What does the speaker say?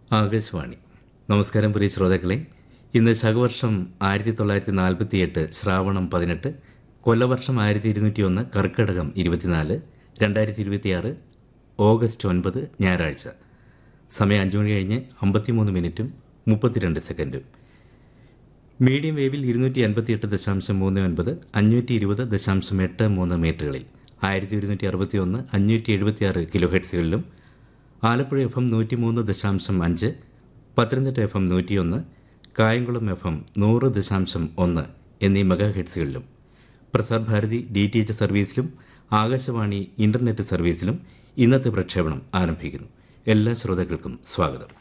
ആകാശവാണി നമസ്കാരം പ്രിയ ശ്രോതാക്കളെ ഇന്ന് ശകവർഷം ആയിരത്തി തൊള്ളായിരത്തി നാൽപ്പത്തി എട്ട് ശ്രാവണം പതിനെട്ട് കൊല്ലവർഷം ആയിരത്തി ഇരുന്നൂറ്റി ഒന്ന് കർക്കിടകം ഇരുപത്തിനാല് രണ്ടായിരത്തി ഇരുപത്തിയാറ് ഓഗസ്റ്റ് ഒൻപത് ഞായറാഴ്ച സമയം അഞ്ചു മണി കഴിഞ്ഞ് അമ്പത്തിമൂന്ന് മിനിറ്റും മുപ്പത്തിരണ്ട് സെക്കൻഡും മീഡിയം വേവിൽ ഇരുന്നൂറ്റി അൻപത്തിയെട്ട് ദശാംശം മൂന്ന് ഒൻപത് അഞ്ഞൂറ്റി ഇരുപത് ദശാംശം എട്ട് മൂന്ന് മീറ്ററുകളിൽ ആയിരത്തി ഒരുന്നൂറ്റി അറുപത്തി ഒന്ന് അഞ്ഞൂറ്റി എഴുപത്തിയാറ് കിലോ ഹെഡ്സുകളിലും ആലപ്പുഴ എഫ് എം നൂറ്റിമൂന്ന് ദശാംശം അഞ്ച് പത്തനംതിട്ട എഫ് എം നൂറ്റിയൊന്ന് കായംകുളം എഫ് എം നൂറ് ദശാംശം ഒന്ന് എന്നീ മെഗാ ഹെഡ്സുകളിലും Prasar Bharati D T H സർവീസിലും ആകാശവാണി ഇന്റർനെറ്റ് സർവീസിലും ഇന്നത്തെ പ്രക്ഷേപണം ആരംഭിക്കുന്നു എല്ലാ ശ്രോതാക്കൾക്കും സ്വാഗതം